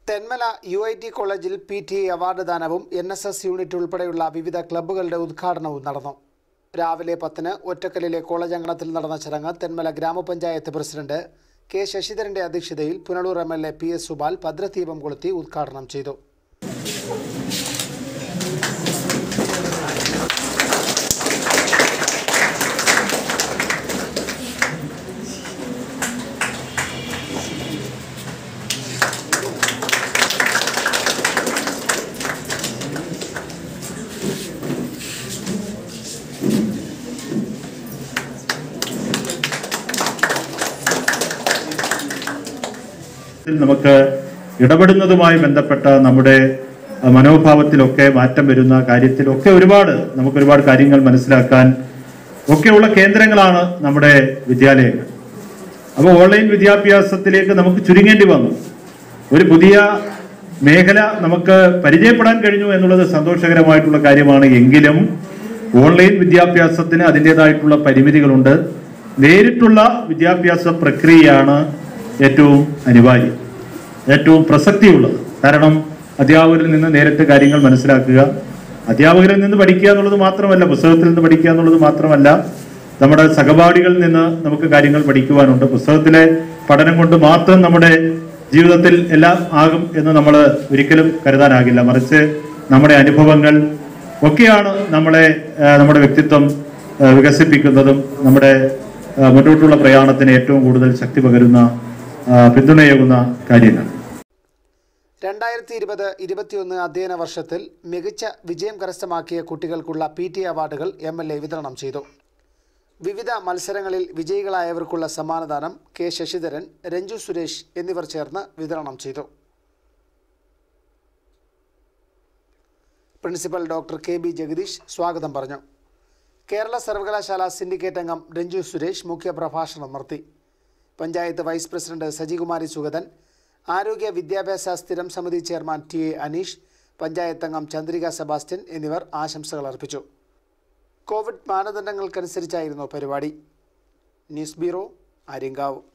Thenmala U I T കോളേജിൽ P T A award ദാനവും N S S unit ഉൾപ്പെടെയുള്ള വിവിധ ക്ലബ്ബുകളുടെ ഉദ്ഘാടനവും നടന്നു രാവിലെ പത്തിന് ഒറ്റക്കലിലെ കോളേജ് അങ്കണത്തിൽ നടന്ന ചടങ്ങ് തെന്മല ഗ്രാമപഞ്ചായത്ത് പ്രസിഡന്റ് കെ ശശിധരന്റെ അധ്യക്ഷതയിൽ Punalur M L A P S Supal ഭദ്രദീപം കൊളുത്തി ഉദ്ഘാടനം ചെയ്തു ഇതിൽ നമുക്ക് ഇടപെടുന്നതുമായി ബന്ധപ്പെട്ട നമ്മുടെ അഹ്, മനോഭാവത്തിലൊക്കെ മാറ്റം വരുന്ന കാര്യത്തിലൊക്കെ ഒരുപാട് നമുക്ക് ഒരുപാട് കാര്യങ്ങൾ മനസ്സിലാക്കാൻ ഒക്കെയുള്ള കേന്ദ്രങ്ങളാണ് നമ്മുടെ വിദ്യാലയങ്ങൾ അപ്പോൾ ഓൺലൈൻ വിദ്യാഭ്യാസത്തിലേക്ക് നമുക്ക് ചുരുങ്ങേണ്ടി വന്നു ഒരു പുതിയ മേഖല നമുക്ക് പരിചയപ്പെടാൻ കഴിഞ്ഞു എന്നുള്ളത് സന്തോഷകരമായിട്ടുള്ള കാര്യമാണ് എങ്കിലും ഓൺലൈൻ വിദ്യാഭ്യാസത്തിന് അതിൻ്റെതായിട്ടുള്ള പരിമിതികളുണ്ട് നേരിട്ടുള്ള വിദ്യാഭ്യാസ പ്രക്രിയയാണ് ഏറ്റവും അനിവാര്യം ഏറ്റവും പ്രസക്തിയുള്ളത് കാരണം അധ്യാപകരിൽ നിന്ന് നേരിട്ട് കാര്യങ്ങൾ മനസ്സിലാക്കുക അധ്യാപകരിൽ നിന്ന് പഠിക്കുക എന്നുള്ളത് മാത്രമല്ല പുസ്തകത്തിൽ നിന്ന് പഠിക്കുക എന്നുള്ളത് മാത്രമല്ല നമ്മുടെ സഹപാഠികളിൽ നിന്ന് നമുക്ക് കാര്യങ്ങൾ പഠിക്കുവാനുണ്ട് പുസ്തകത്തിലെ പഠനം കൊണ്ട് മാത്രം നമ്മുടെ ജീവിതത്തിൽ എല്ലാം ആകും എന്ന് നമ്മൾ ഒരിക്കലും കരുതാനാകില്ല മറിച്ച് നമ്മുടെ അനുഭവങ്ങൾ ഒക്കെയാണ് നമ്മളെ ആ, നമ്മുടെ വ്യക്തിത്വം ആ, വികസിപ്പിക്കുന്നതും നമ്മുടെ ആ, മുന്നോട്ടുള്ള പ്രയാണത്തിന് ഏറ്റവും കൂടുതൽ ശക്തി പകരുന്ന ആ, പിന്തുണയേകുന്ന കാര്യങ്ങൾ രണ്ടായിരത്തി ഇരുപത് ഇരുപത്തിയൊന്ന് അധ്യയന വർഷത്തിൽ മികച്ച വിജയം കരസ്ഥമാക്കിയ കുട്ടികൾക്കുള്ള പി ടി അവാർഡുകൾ എം എൽ എ വിതരണം ചെയ്തു വിവിധ മത്സരങ്ങളിൽ വിജയികളായവർക്കുള്ള സമ്മാനദാനം കെ ശശിധരൻ രഞ്ജു സുരേഷ് എന്നിവർ ചേർന്ന് വിതരണം ചെയ്തു principal doctor K B Jagadeesh സ്വാഗതം പറഞ്ഞു കേരള സർവകലാശാല സിൻഡിക്കേറ്റ് അംഗം രഞ്ജു സുരേഷ് മുഖ്യപ്രഭാഷണം നടത്തി പഞ്ചായത്ത് വൈസ് പ്രസിഡന്റ് സജികുമാരി സുഗതൻ ആരോഗ്യ വിദ്യാഭ്യാസ സ്ഥിരം സമിതി chairman T A Aneesh panchayat അംഗം ചന്ദ്രിക സെബാസ്റ്റ്യൻ എന്നിവർ ആശംസകൾ അർപ്പിച്ചു കോവിഡ് മാനദണ്ഡങ്ങൾക്കനുസരിച്ചായിരുന്നു പരിപാടി ന്യൂസ് ബ്യൂറോ ആര്യങ്കാവ്